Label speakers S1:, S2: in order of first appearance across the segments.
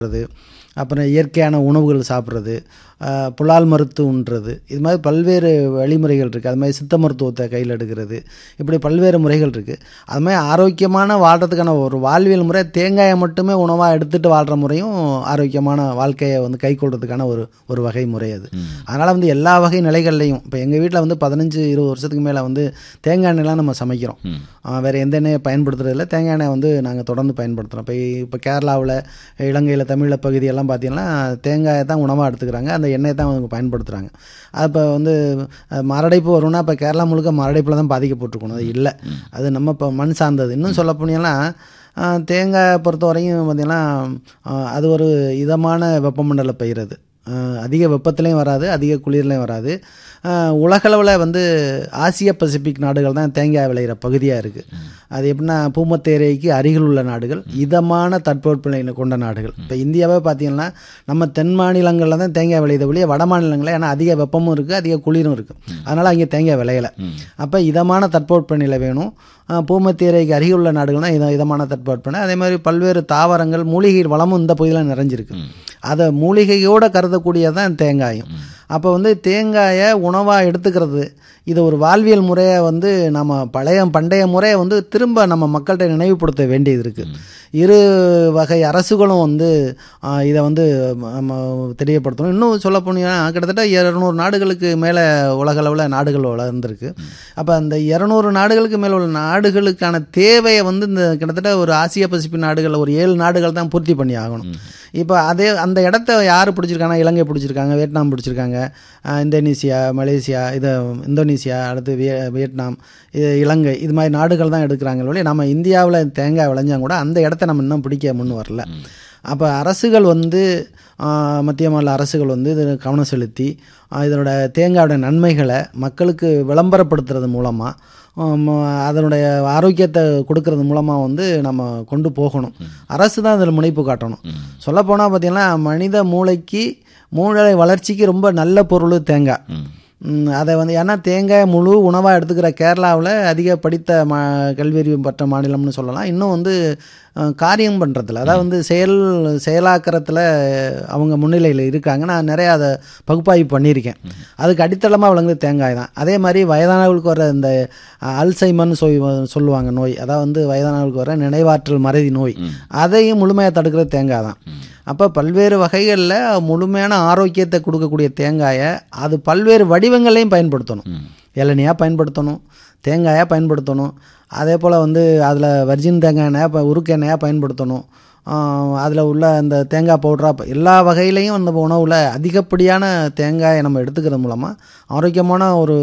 S1: சாப்பிட்றது அப்புறம் இயற்கையான உணவுகள் சாப்பிட்றது புலால் மருத்துவன்றது இது மாதிரி பல்வேறு வழிமுறைகள் இருக்குது அது மாதிரி சித்த மருத்துவத்தை கையில் எடுக்கிறது இப்படி பல்வேறு முறைகள் இருக்குது அது மாதிரி ஆரோக்கியமான வாழ்கிறதுக்கான ஒரு வாழ்வியல் முறை தேங்காயை மட்டுமே உணவாக எடுத்துகிட்டு வாழ்கிற முறையும் ஆரோக்கியமான வாழ்க்கையை வந்து கை கொள்றதுக்கான ஒரு ஒரு வகை முறை அது அதனால் வந்து எல்லா வகை நிலைகள்லையும் இப்போ எங்கள் வீட்டில் வந்து பதினஞ்சு இருபது வருஷத்துக்கு மேலே வந்து தேங்காய் எண்ணெய்லாம் நம்ம சமைக்கிறோம் வேறு எந்த எண்ணெயை பயன்படுத்துறதில்ல தேங்காய் எண்ணெய் வந்து நாங்கள் தொடர்ந்து பயன்படுத்துகிறோம் இப்போ இப்போ கேரளாவில் இலங்கையில் தமிழ பகுதியெல்லாம் பார்த்தீங்கன்னா தேங்காயை தான் உணவாக எடுத்துக்கிறாங்க அந்த எண்ணெயை தான் அவங்க பயன்படுத்துகிறாங்க அப்போ வந்து மரடைப்பு வரும்னா இப்போ கேரளா முழுக்க மரடைப்பில் தான் பாதிக்கப்பட்டிருக்கணும் அது இல்லை அது நம்ம இப்போ மண் சார்ந்தது இன்னும் சொல்ல போனீங்கன்னா தேங்காய் பொறுத்த வரையும் பார்த்திங்கன்னா அது ஒரு இதமான வெப்பமண்டல பயிர் அது அதிக வெப்பத்துலேயும் வராது அதிக குளிர்லையும் வராது உலகளவில் வந்து ஆசிய பசிபிக் நாடுகள் தான் தேங்காய் விளையிற பகுதியாக இருக்குது அது எப்படின்னா பூமத்தேரைக்கு அருகில் உள்ள நாடுகள் இதமான தட்பவெப்பநிலை கொண்ட நாடுகள் இப்போ இந்தியாவே பார்த்தீங்கன்னா நம்ம தென் மாநிலங்களில் தான் தேங்காய் விளையுத ஒழிய வட மாநிலங்களில் ஏன்னா அதிக வெப்பமும் இருக்குது அதிக குளிரும் இருக்குது அதனால் அங்கே தேங்காய் விளையலை அப்போ இதமான தட்பவெப்பநிலை வேணும் பூமத்தீரைக்கு அருகில் உள்ள நாடுகள் தான் இத இதமான தட்பவெப்பநிலை அதே மாதிரி பல்வேறு தாவரங்கள் மூலிகை வளமும் இந்த பகுதியில் நிறைஞ்சிருக்கு அதை மூலிகையோடு கருதக்கூடியதான் தேங்காயும் அப்போ வந்து தேங்காயை உணவாக எடுத்துக்கிறது இது ஒரு வாழ்வியல் முறையை வந்து நம்ம பழைய பண்டைய முறையை வந்து திரும்ப நம்ம மக்கள்கிட்ட நினைவுபடுத்த வேண்டியது இருக்குது இரு வகை அரசுகளும் வந்து இதை வந்து தெரியப்படுத்தணும் இன்னும் சொல்ல போனீங்கன்னா கிட்டத்தட்ட இரநூறு நாடுகளுக்கு மேலே உலகளவில் நாடுகள் வளர்ந்துருக்கு அப்போ அந்த இரநூறு நாடுகளுக்கு மேலே உள்ள நாடுகளுக்கான தேவையை வந்து இந்த கிட்டத்தட்ட ஒரு ஆசிய பசிபிக் நாடுகள் ஒரு ஏழு நாடுகள் தான் பூர்த்தி பண்ணி ஆகணும் இப்போ அதே அந்த இடத்த யார் பிடிச்சிருக்காங்க இலங்கை பிடிச்சிருக்காங்க வியட்நாம் பிடிச்சிருக்காங்க இந்தோனேசியா மலேசியா இது இந்தோனேசியா அடுத்து விய வியட்நாம் இது இலங்கை இது மாதிரி நாடுகள் தான் எடுக்கிறாங்க ஒழிய நம்ம இந்தியாவில் தேங்காய் விளைஞ்சாங்க கூட அந்த இடத்த நம்ம இன்னும் பிடிக்க முன் வரல அப்போ அரசுகள் வந்து மத்திய மாநில அரசுகள் வந்து இது கவனம் செலுத்தி இதனோட தேங்காயோட நன்மைகளை மக்களுக்கு விளம்பரப்படுத்துறது மூலமாக அதனுடைய ஆரோக்கியத்தை கொடுக்கறது மூலமாக வந்து நம்ம கொண்டு போகணும் அரசு தான் அதில் முனைப்பு காட்டணும் சொல்லப்போனால் பார்த்திங்கன்னா மனித மூளைக்கு மூளை வளர்ச்சிக்கு ரொம்ப நல்ல பொருள் தேங்காய் அதை வந்து ஏன்னா தேங்காய் முழு உணவாக எடுத்துக்கிற கேரளாவில் அதிக படித்த மா கல்வியறிவு பெற்ற மாநிலம்னு சொல்லலாம் இன்னும் வந்து காரியம் பண்ணுறதுல அதாவது வந்து செயல் செயலாக்கிறதுல அவங்க முன்னிலையில் இருக்காங்க நான் நிறையா அதை பகுப்பாய்வு பண்ணியிருக்கேன் அதுக்கு அடித்தளமாக விளங்குது தேங்காய் தான் அதே மாதிரி வயதானவர்களுக்கு வர இந்த அல்சைமன் சொய் சொல்லுவாங்க நோய் அதாவது வந்து வயதானவர்களுக்கு வர நினைவாற்றல் மறதி நோய் அதையும் முழுமையாக தடுக்கிறது தேங்காய் தான் அப்போ பல்வேறு வகைகளில் முழுமையான ஆரோக்கியத்தை கொடுக்கக்கூடிய தேங்காயை அது பல்வேறு வடிவங்களையும் பயன்படுத்தணும் இளநியாக பயன்படுத்தணும் தேங்காயாக பயன்படுத்தணும் அதே போல் வந்து அதில் வர்ஜின் தேங்காய் எண்ணெயாக இப்போ உருக்கு எண்ணெயாக பயன்படுத்தணும் அதில் உள்ள அந்த தேங்காய் பவுட்ராக எல்லா வகையிலையும் அந்த உணவில் அதிகப்படியான தேங்காயை நம்ம எடுத்துக்கிறது மூலமாக ஆரோக்கியமான ஒரு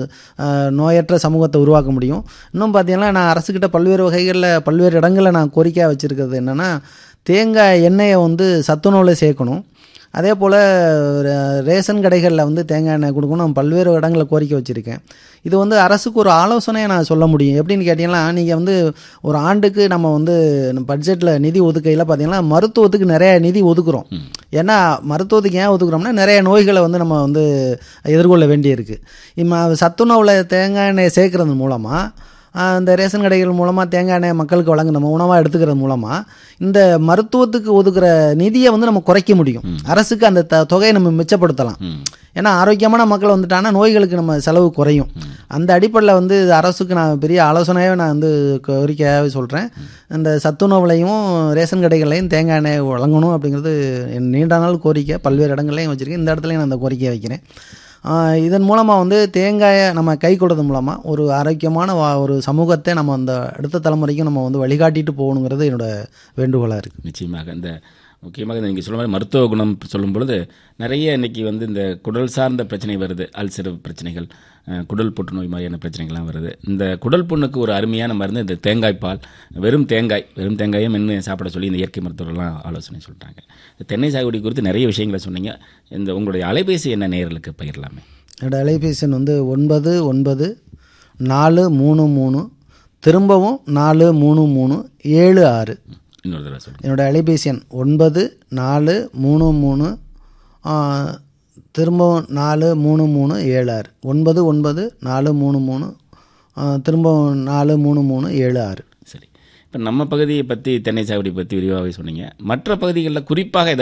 S1: நோயற்ற சமூகத்தை உருவாக்க முடியும் இன்னும் பார்த்தீங்கன்னா நான் அரசுக்கிட்ட பல்வேறு வகைகளில் பல்வேறு இடங்களில் நான் கோரிக்கையாக வச்சுருக்கிறது என்னென்னா தேங்காய் எண்ணெயை வந்து சத்துணவில் சேர்க்கணும் அதே போல் ரேஷன் கடைகளில் வந்து தேங்காய் எண்ணெய் கொடுக்கணும் பல்வேறு இடங்களில் கோரிக்கை வச்சுருக்கேன் இது வந்து அரசுக்கு ஒரு ஆலோசனையை நான் சொல்ல முடியும் எப்படின்னு கேட்டிங்கன்னா நீங்கள் வந்து ஒரு ஆண்டுக்கு நம்ம வந்து பட்ஜெட்டில் நிதி ஒதுக்கையில் பார்த்தீங்கன்னா மருத்துவத்துக்கு நிறைய நிதி ஒதுக்குறோம் ஏன்னா மருத்துவத்துக்கு ஏன் ஒதுக்குறோம்னா நிறைய நோய்களை வந்து நம்ம வந்து எதிர்கொள்ள வேண்டியிருக்கு இப்போ சத்துணவில் தேங்காய் எண்ணெயை சேர்க்கறது மூலமாக இந்த ரேஷன் கடைகள் மூலமாக தேங்காய் எண்ணெய் மக்களுக்கு வழங்க நம்ம உணவாக எடுத்துக்கிறது மூலமாக இந்த மருத்துவத்துக்கு ஒதுக்குற நிதியை வந்து நம்ம குறைக்க முடியும் அரசுக்கு அந்த த தொகையை நம்ம மிச்சப்படுத்தலாம் ஏன்னா ஆரோக்கியமான மக்கள் வந்துட்டாங்கன்னா நோய்களுக்கு நம்ம செலவு குறையும் அந்த அடிப்படையில் வந்து அரசுக்கு நான் பெரிய ஆலோசனையாக நான் வந்து கோரிக்கையாகவே சொல்கிறேன் இந்த சத்துணவுலையும் ரேஷன் கடைகள்லையும் தேங்காய் எண்ணெய் வழங்கணும் அப்படிங்கிறது என் நீண்ட நாள் கோரிக்கை பல்வேறு இடங்கள்லையும் வச்சுருக்கேன் இந்த இடத்துலையும் நான் அந்த கோரிக்கையை வைக்கிறேன் இதன் மூலமாக வந்து தேங்காயை நம்ம கை கொடுறது மூலமாக ஒரு ஆரோக்கியமான ஒரு சமூகத்தை நம்ம அந்த அடுத்த தலைமுறைக்கும் நம்ம வந்து வழிகாட்டிட்டு போகணுங்கிறது என்னோட வேண்டுகோளாக இருக்குது
S2: நிச்சயமாக இந்த முக்கியமாக நீங்கள் சொல்ல மாதிரி மருத்துவ குணம் சொல்லும் பொழுது நிறைய இன்னைக்கு வந்து இந்த குடல் சார்ந்த பிரச்சனை வருது அல்சர் பிரச்சனைகள் குடல் புற்றுநோய் மாதிரியான பிரச்சனைகள்லாம் வருது இந்த குடல் புண்ணுக்கு ஒரு அருமையான மருந்து இந்த தேங்காய் பால் வெறும் தேங்காய் வெறும் தேங்காயை மென்று சாப்பிட சொல்லி இந்த இயற்கை மருத்துவர்கள்லாம் ஆலோசனை சொல்லிட்டாங்க தென்னை சாகுபடி குறித்து நிறைய விஷயங்களை சொன்னீங்க இந்த உங்களுடைய அலைபேசி என்ன நேர்களுக்கு பகிரலாமே
S1: என்னோடய அலைபேசி வந்து ஒன்பது ஒன்பது நாலு மூணு மூணு திரும்பவும் நாலு மூணு மூணு ஏழு ஆறு
S2: இன்னொரு தடவை சொல்லுங்கள்
S1: என்னோடய அலைபேசி எண் ஒன்பது நாலு மூணு மூணு திரும்பவும் நாலு மூணு மூணு ஏழு ஆறு ஒன்பது ஒன்பது நாலு மூணு மூணு திரும்பவும் நாலு மூணு மூணு ஏழு ஆறு
S2: சரி இப்போ நம்ம பகுதியை பற்றி தென்னை சாகுபடி பற்றி விரிவாகவே சொன்னீங்க மற்ற பகுதிகளில் குறிப்பாக